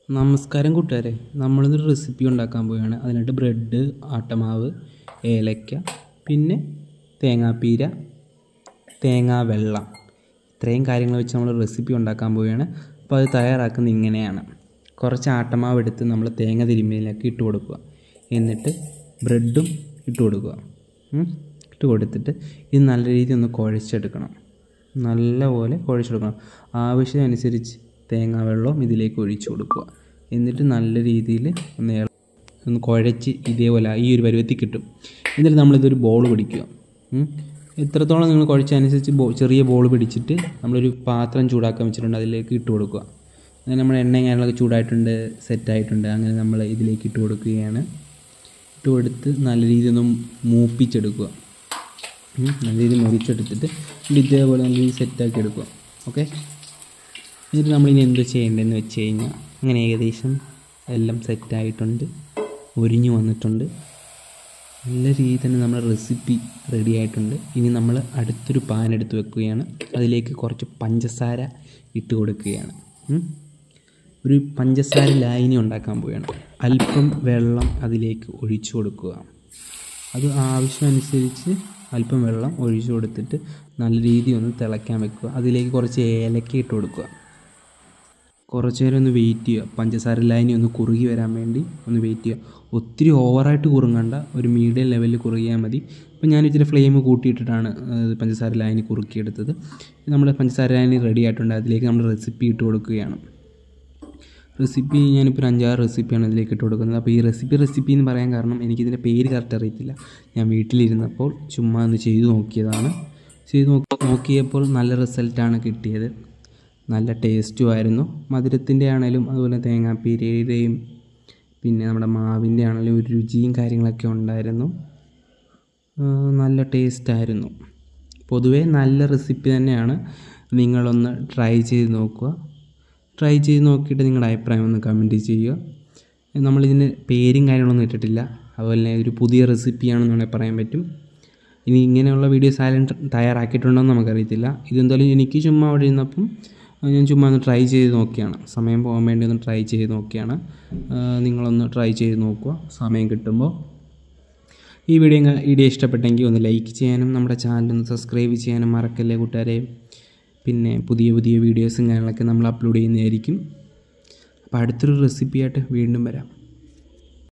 നമസ്കാരം കൂട്ടുകാരെ നമ്മളിന്നൊരു റെസിപ്പി ഉണ്ടാക്കാൻ പോവുകയാണ് അതിനായിട്ട് ബ്രെഡ് ആട്ടമാവ് ഏലക്ക പിന്നെ തേങ്ങാപ്പീര തേങ്ങാ വെള്ളം ഇത്രയും കാര്യങ്ങൾ വെച്ച് നമ്മൾ റെസിപ്പി ഉണ്ടാക്കാൻ പോവുകയാണ് അപ്പോൾ അത് തയ്യാറാക്കുന്നത് ഇങ്ങനെയാണ് കുറച്ച് ആട്ടമാവ് എടുത്ത് നമ്മൾ തേങ്ങ തിരുമ്മിയിലേക്ക് ഇട്ട് കൊടുക്കുക എന്നിട്ട് ബ്രെഡും ഇട്ട് കൊടുക്കുക ഉം. ഇട്ട് കൊടുത്തിട്ട് ഇത് നല്ല രീതിയിൽ ഒന്ന് കുഴച്ചെടുക്കണം നല്ലപോലെ കുഴച്ചെടുക്കണം ആവശ്യമനുസരിച്ച് തേങ്ങാ വെള്ളവും ഇതിലേക്ക് ഒഴിച്ചു കൊടുക്കുക എന്നിട്ട് നല്ല രീതിയിൽ ഒന്ന് ഇള- ഒന്ന് കുഴച്ച് ഇതേപോലെ ഈ ഒരു പരുവത്തിൽ കിട്ടും എന്നിട്ട് നമ്മളിതൊരു ബോൾ പിടിക്കുക ഉം. എത്രത്തോളം നിങ്ങൾ കുഴച്ചനുസരിച്ച് ബോ ചെറിയ ബോൾ പിടിച്ചിട്ട് നമ്മളൊരു പാത്രം ചൂടാക്കാൻ വെച്ചിട്ടുണ്ട് അതിലേക്ക് ഇട്ട് കൊടുക്കുക അങ്ങനെ നമ്മുടെ എണ്ണയും കാര്യങ്ങളൊക്കെ ചൂടായിട്ടുണ്ട് സെറ്റായിട്ടുണ്ട് അങ്ങനെ നമ്മൾ ഇതിലേക്ക് ഇട്ട് കൊടുക്കുകയാണ് ഇട്ട് കൊടുത്ത് നല്ല രീതിയിൽ ഒന്ന് മൂപ്പിച്ചെടുക്കുക ഉം. നല്ല രീതിയിൽ മുറിച്ചെടുത്തിട്ട് ഇത് ഇതേപോലെ നല്ല രീതിയിൽ സെറ്റാക്കി എടുക്കുക ഓക്കെ എന്നിട്ട് നമ്മളിനി എന്ത് ചെയ്യേണ്ടതെന്ന് വെച്ച് കഴിഞ്ഞാൽ അങ്ങനെ ഏകദേശം എല്ലാം സെറ്റായിട്ടുണ്ട് ഒരിഞ്ഞു വന്നിട്ടുണ്ട് നല്ല രീതിയിൽ തന്നെ നമ്മുടെ റെസിപ്പി റെഡി ആയിട്ടുണ്ട് ഇനി നമ്മൾ അടുത്തൊരു പാൻ എടുത്ത് വെക്കുകയാണ് അതിലേക്ക് കുറച്ച് പഞ്ചസാര ഇട്ട് കൊടുക്കുകയാണ് ഉം. ഒരു പഞ്ചസാര ലായനി ഉണ്ടാക്കാൻ പോവുകയാണ് അല്പം വെള്ളം അതിലേക്ക് ഒഴിച്ചു കൊടുക്കുക അത് ആവശ്യമനുസരിച്ച് അല്പം വെള്ളം ഒഴിച്ചു കൊടുത്തിട്ട് നല്ല രീതിയിൽ ഒന്ന് തിളയ്ക്കാൻ വെക്കുക അതിലേക്ക് കുറച്ച് ഏലക്ക ഇട്ട് കൊടുക്കുക കുറച്ച് നേരം ഒന്ന് വെയിറ്റ് ചെയ്യുക പഞ്ചസാര ലൈനി ഒന്ന് കുറുകി വരാൻ വേണ്ടി ഒന്ന് വെയിറ്റ് ചെയ്യുക ഒത്തിരി ഓവറായിട്ട് കുറുങ്ങണ്ട ഒരു മീഡിയം ലെവലിൽ കുറുകിയാൽ മതി അപ്പോൾ ഞാൻ ഇച്ചിരി ഫ്ലെയിം കൂട്ടിയിട്ടിട്ടാണ് ഏഹ്, പഞ്ചസാര ലൈനി കുറുക്കിയെടുത്തത് നമ്മുടെ പഞ്ചസാര ലൈനി റെഡി ആയിട്ടുണ്ട് അതിലേക്ക് നമ്മൾ റെസിപ്പി ഇട്ട് കൊടുക്കുകയാണ് റെസിപ്പി ഞാനിപ്പോൾ ഒരു അഞ്ചാറ് റെസിപ്പിയാണ് ഇതിലേക്ക് ഇട്ട് കൊടുക്കുന്നത് അപ്പോൾ ഈ റെസിപ്പി റെസിപ്പി എന്ന് പറയാൻ കാരണം എനിക്കിതിൻ്റെ പേര് കറക്റ്റ് അറിയത്തില്ല ഞാൻ വീട്ടിലിരുന്നപ്പോൾ ചുമ്മാ ഒന്ന് ചെയ്തു നോക്കിയതാണ് ചെയ്ത് നോക്കി നോക്കിയപ്പോൾ നല്ല റിസൾട്ടാണ് കിട്ടിയത് നല്ല ടേസ്റ്റും ആയിരുന്നു മധുരത്തിൻ്റെ ആണേലും അതുപോലെ തേങ്ങാപ്പീരയുടെയും പിന്നെ നമ്മുടെ മാവിൻ്റെ ആണെങ്കിലും ഒരു രുചിയും കാര്യങ്ങളൊക്കെ ഉണ്ടായിരുന്നു ആ, നല്ല ടേസ്റ്റായിരുന്നു പൊതുവേ നല്ല റെസിപ്പി തന്നെയാണ് നിങ്ങളൊന്ന് ട്രൈ ചെയ്ത് നോക്കുക ട്രൈ ചെയ്ത് നോക്കിയിട്ട് നിങ്ങളുടെ അഭിപ്രായം ഒന്ന് കമൻറ്റ് ചെയ്യുക നമ്മളിതിന് പേരും കാര്യങ്ങളൊന്നും ഇട്ടിട്ടില്ല അതുപോലെ തന്നെ ഒരു പുതിയ റെസിപ്പിയാണെന്ന് വേണമെങ്കിൽ പറയാൻ പറ്റും ഇനി ഇങ്ങനെയുള്ള വീഡിയോസ് ആരും തയ്യാറാക്കിയിട്ടുണ്ടോ എന്ന് നമുക്കറിയത്തില്ല ഇതെന്തായാലും എനിക്ക് ചുമ്മാ അവിടെ ഇരുന്നപ്പം ആ, ഞാൻ ചുമ്മാ ഒന്ന് ട്രൈ ചെയ്ത് നോക്കിയാണ് സമയം പോകാൻ വേണ്ടി ഒന്ന് ട്രൈ ചെയ്ത് നോക്കിയാണ് ആ, നിങ്ങളൊന്ന് ട്രൈ ചെയ്ത് നോക്കുക സമയം കിട്ടുമ്പോൾ ഈ വീഡിയോ ഇങ്ങ- വീഡിയോ ഇഷ്ടപ്പെട്ടെങ്കിൽ ഒന്ന് ലൈക്ക് ചെയ്യാനും നമ്മുടെ ചാനൽ ഒന്ന് സബ്സ്ക്രൈബ് ചെയ്യാനും മറക്കല്ലേ കൂട്ടുകാരെ പിന്നെ പുതിയ പുതിയ വീഡിയോസും കാര്യങ്ങളൊക്കെ നമ്മൾ അപ്ലോഡ് ചെയ്യുന്നതായിരിക്കും അപ്പോൾ അടുത്തൊരു റെസിപ്പിയായിട്ട് വീണ്ടും വരാം